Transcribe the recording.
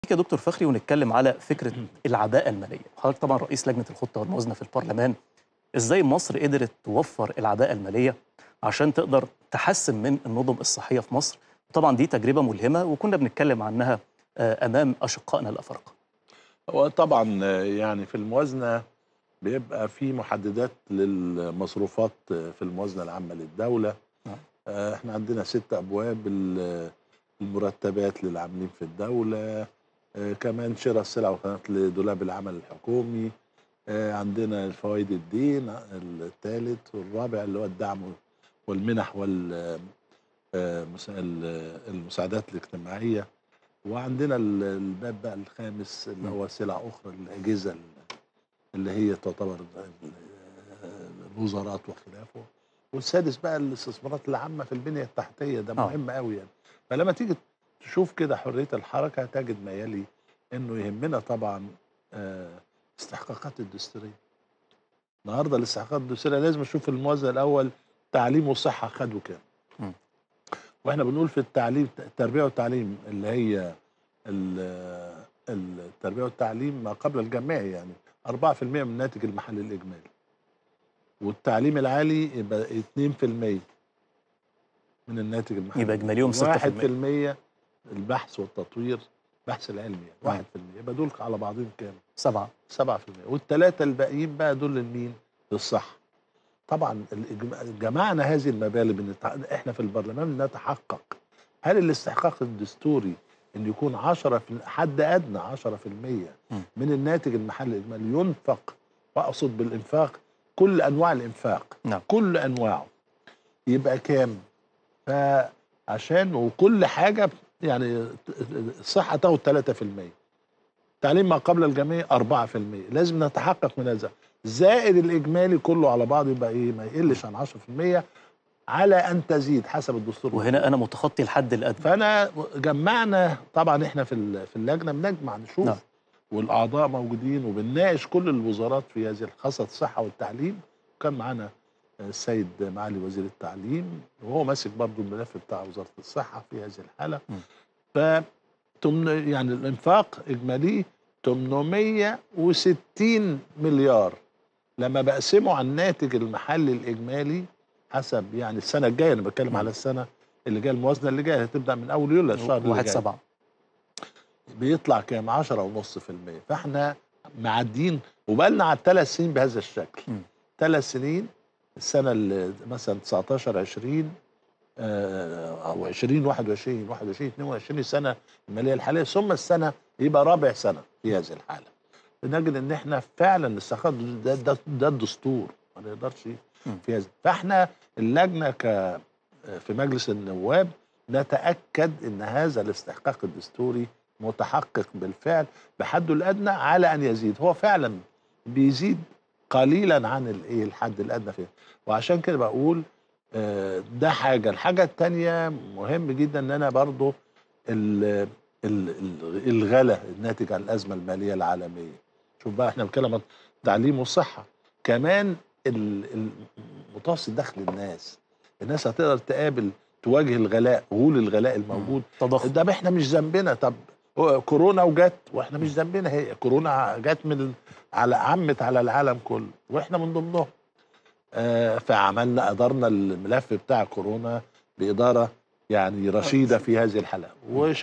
يا دكتور فخري ونتكلم على فكره العباءه الماليه حضرتك طبعا رئيس لجنه الخطه والموازنه في البرلمان ازاي مصر قدرت توفر العباءه الماليه عشان تقدر تحسن من النظم الصحيه في مصر طبعا دي تجربه ملهمه وكنا بنتكلم عنها آه، امام اشقائنا الافارقه هو طبعا آه، يعني في الموازنه بيبقى في محددات للمصروفات آه، في الموازنه العامه للدوله نعم. آه، احنا عندنا ست ابواب ال- المرتبات للعاملين في الدوله آه، كمان شراء السلع والخدمات لدولاب العمل الحكومي آه، عندنا الفوائد الدين الثالث والرابع اللي هو الدعم والمنح وال آه، مسا- ال- المساعدات الاجتماعيه وعندنا ال- الباب بقى الخامس اللي مم. هو سلع اخرى الاجهزه اللي هي تعتبر ال- الوزارات وخلافه والسادس بقى الاستثمارات العامه في البنيه التحتيه ده آه. مهم قوي يعني فلما تيجي تشوف كده حريه الحركه هتجد ما يلي انه يهمنا طبعا آه، استحقاقات الدستوريه النهارده الاستحقاقات الدستوريه لازم اشوف الموازنه الاول تعليم وصحه خدوا كام مم. واحنا بنقول في التعليم التربيه والتعليم اللي هي ال- التربيه والتعليم ما قبل الجامعي يعني 4% من الناتج المحلي الاجمالي والتعليم العالي يبقى 2% من الناتج المحلي يبقى اجماليهم 6% 1% البحث والتطوير بحث العلمي مم. يعني 1% يبقى دول على بعضهم كام؟ سبعه 7% والثلاثه الباقيين بقى دول لمين؟ للصحه طبعا الإجم- جمعنا هذه المبالغ بنتع- احنا في البرلمان نتحقق هل الاستحقاق الدستوري ان يكون 10 في حد ادنى 10% مم. من الناتج المحلي الاجمالي ينفق واقصد بالانفاق كل انواع الانفاق نعم. كل انواعه يبقى كام؟ فعشان وكل حاجه يعني الصحه تاخد 3% تعليم ما قبل الجميع 4% لازم نتحقق من هذا زائد الاجمالي كله على بعض يبقى ايه ما يقلش عن 10% على ان تزيد حسب الدستور وهنا انا متخطي الحد الادنى فانا جمعنا طبعا احنا في ال- في اللجنه بنجمع نشوف نعم. والاعضاء موجودين وبنناقش كل الوزارات في هذه خاصه الصحه والتعليم كان معانا السيد معالي وزير التعليم وهو ماسك برضه الملف بتاع وزاره الصحه في هذه الحاله م. ف تمن- يعني الانفاق اجمالي 860 مليار لما بقسمه على الناتج المحلي الاجمالي حسب يعني السنه الجايه انا بتكلم م. على السنه اللي جايه الموازنه اللي جايه هتبدا من اول يوليو الشهر اللي واحد جاي سبعة بيطلع كام 10 ونص في المية فاحنا معديين وبقالنا على الثلاث سنين بهذا الشكل م. ثلاث سنين السنه اللي مثلا 19 20 آه، او 20 21 21 22 السنه الماليه الحاليه ثم السنه يبقى رابع سنه في هذه الحاله بنجد ان احنا فعلا الاستحقاق ده, ده, ده الدستور ما نقدرش م. في هذا فاحنا اللجنه ك في مجلس النواب نتاكد ان هذا الاستحقاق الدستوري متحقق بالفعل بحده الادنى على ان يزيد هو فعلا بيزيد قليلا عن الايه الحد الادنى فيه وعشان كده بقول آه، ده حاجه الحاجه الثانيه مهم جدا ان انا برضو ال- ال- ال- الغلا الناتج عن الازمه الماليه العالميه شوف بقى احنا بنتكلم عن التعليم والصحه كمان ال- ال- متوسط دخل الناس الناس هتقدر تقابل تواجه الغلاء غول الغلاء الموجود تضخم ده احنا مش ذنبنا طب هو كورونا وجت واحنا مش ذنبنا هي كورونا جت من على عمت على العالم كله واحنا من ضمنهم آه فعملنا ادارنا الملف بتاع كورونا باداره يعني رشيده في هذه الحلقه وش